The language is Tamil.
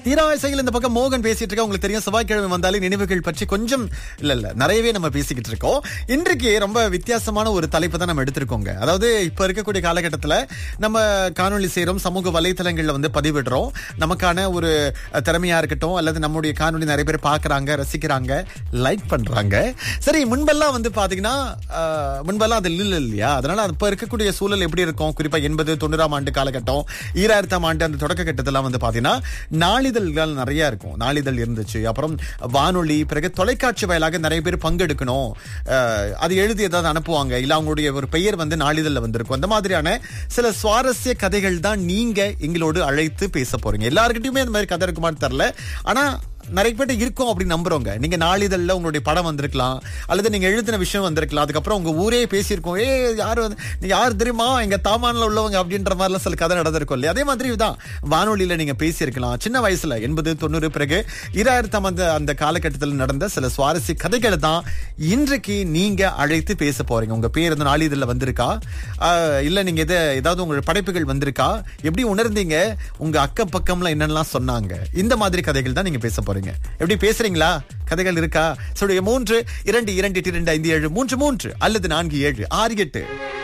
தீராசையில் இந்த பக்கம் மோகன் பேசிட்டு இருக்க உங்களுக்கு தெரியும் செவ்வாய்க்கிழமை வந்தாலே நினைவுகள் பற்றி கொஞ்சம் இல்ல இல்ல நிறையவே நம்ம பேசிக்கிட்டு இருக்கோம் இன்றைக்கு ரொம்ப வித்தியாசமான ஒரு தலைப்பு தான் நம்ம எடுத்திருக்கோங்க அதாவது இப்ப இருக்கக்கூடிய காலகட்டத்துல நம்ம காணொளி செய்யறோம் சமூக வலைத்தளங்கள்ல வந்து பதிவிடுறோம் நமக்கான ஒரு அஹ், திறமையா இருக்கட்டும் அல்லது நம்முடைய காணொளி நிறைய பேர் பாக்குறாங்க ரசிக்கிறாங்க லைக் பண்றாங்க சரி முன்பெல்லாம் வந்து பாத்தீங்கன்னா அஹ், முன்பெல்லாம் அது இல்ல இல்லையா அதனால இப்ப இருக்கக்கூடிய சூழல் எப்படி இருக்கும் குறிப்பா எண்பது தொண்ணூறாம் ஆண்டு காலகட்டம் ஈராயிரத்தாம் ஆண்டு அந்த தொடக்க கட்டத்தெல்லாம் வந்து பாத்தீங்கன்னா நாளிதழ்கள் நிறைய இருக்கும் நாளிதழ் இருந்துச்சு அப்புறம் வானொலி பிறகு தொலைக்காட்சி வாயிலாக நிறைய பேர் பங்கெடுக்கணும் அஹ், அது எழுதி ஏதாவது அனுப்புவாங்க இல்ல அவங்களுடைய ஒரு பெயர் வந்து நாளிதழ்ல வந்திருக்கும் அந்த மாதிரியான சில சுவாரஸ்ய கதைகள் தான் நீங்க எங்களோடு அழைத்து பேச போறீங்க எல்லாருக்கிட்டையுமே அந்த மாதிரி கதை இருக்குமான்னு தெரியல ஆனா நிறைய பேர்ட்ட இருக்கும் அப்படின்னு நம்புறோங்க நீங்க நாளிதழ்ல உங்களுடைய படம் வந்திருக்கலாம் அல்லது நீங்க எழுதின விஷயம் வந்திருக்கலாம் அதுக்கப்புறம் உங்க ஊரே பேசியிருக்கோம் ஏ யாரு வந்து நீ யார் தெரியுமா எங்க தாமான்ல உள்ளவங்க அப்படின்ற மாதிரிலாம் சில கதை நடந்திருக்கும் இல்லையா அதே மாதிரி தான் வானொலியில நீங்க பேசியிருக்கலாம் சின்ன வயசுல எண்பது தொண்ணூறு பிறகு இராயிரத்தாம் அந்த அந்த காலகட்டத்தில் நடந்த சில சுவாரஸ்ய கதைகளை தான் இன்றைக்கு நீங்க அழைத்து பேச போறீங்க உங்க பேர் இந்த நாளிதழ்ல வந்திருக்கா ஆஹ், இல்ல நீங்க எதை ஏதாவது உங்களோட படைப்புகள் வந்திருக்கா எப்படி உணர்ந்தீங்க உங்க அக்கம் பக்கம்ல என்னெல்லாம் சொன்னாங்க இந்த மாதிரி கதைகள் தான் நீங்க பேச போறீங்க எப்படி பேசுறீங்களா கதைகள் இருக்கா சொல்லுங்க மூன்று இரண்டு இரண்டு எட்டு, இரண்டு ஐந்து ஏழு மூன்று மூன்று அல்லது நான்கு ஏழு ஆறு எட்டு